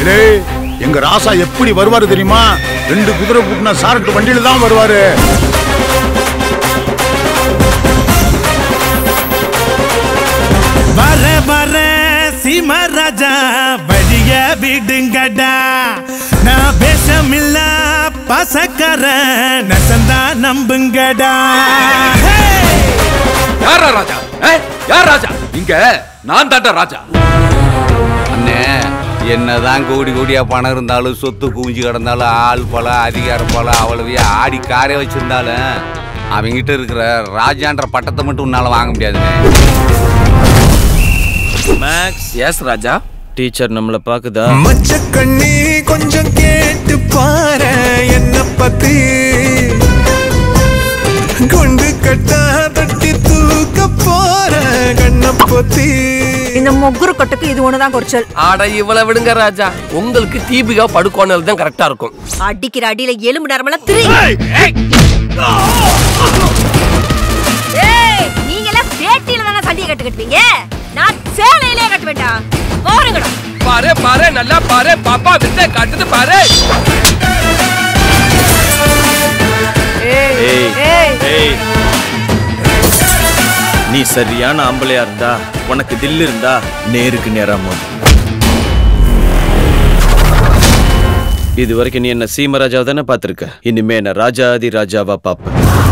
டேய் எங்க ராசா எப்படி வருவாரு தெரியுமா ரெண்டு குதிரை கூட்டின சாரட்டு வண்டியில தான் வருவாரு வர வர சிமராஜா வழிய விடுங்கடா நான் பேசமில்ல பசக்கர நசந்தா நம்புங்கடா யாரா ராஜா ஏ? யார் ராஜா இங்க நான் தாண்டா ராஜா அண்ணே என்னதான் கோடி கோடியா பணம் இருந்தாலும் சொத்து குவிஞ்சு கிடந்தாலும் ஆள் போல அதிகாரம் போல அவ்வளவையா ஆடி காரே வச்சிருந்தாலும் அவங்கிட்ட இருக்கிற ராஜான்ற பட்டத்தை மட்டும் உன்னால வாங்க முடியாதுண்ணே மேக்ஸ் எஸ் ராஜா டீச்சர் நம்மள பாக்குதா மச்ச கண்ணி கொஞ்சம் கேட்டு பாரு என்ன பத்தி கொண்டு கட்டா தட்டி தூக்க போற கண்ண பொத்தி இந்த முగ్గురు கொட்டுக்கு இது ஒண்ணுதான் குறைச்சல் ஆட இவ்வளவு விடுங்க ராஜா உங்களுக்கு தீபிகா படுக்கோனல் தான் கரெக்டா இருக்கும் அடிக்கிற அடியில எலும்பு நரம்பெல்லாம் திரி ஏய் நீங்க எல்லாம் வேட்டியில தானே சண்டையை கட்டு கட்டுவீங்க நான் சேலையிலே கட்ட வேண்டாம் பாருங்கடா பாரு பாரு நல்லா பாரு பாப்பா வித்த காட்டுது பாரு ஏய் ஏய் நீ சரியான ஆம்பளையா இருந்தா உனக்கு தில் இருந்தா நேருக்கு நேரா மோது இது வரைக்கும் நீ என்ன சீமராஜாவை தானே பார்த்திருக்க இனிமே என்ன ராஜாதி ராஜாவா பாப்ப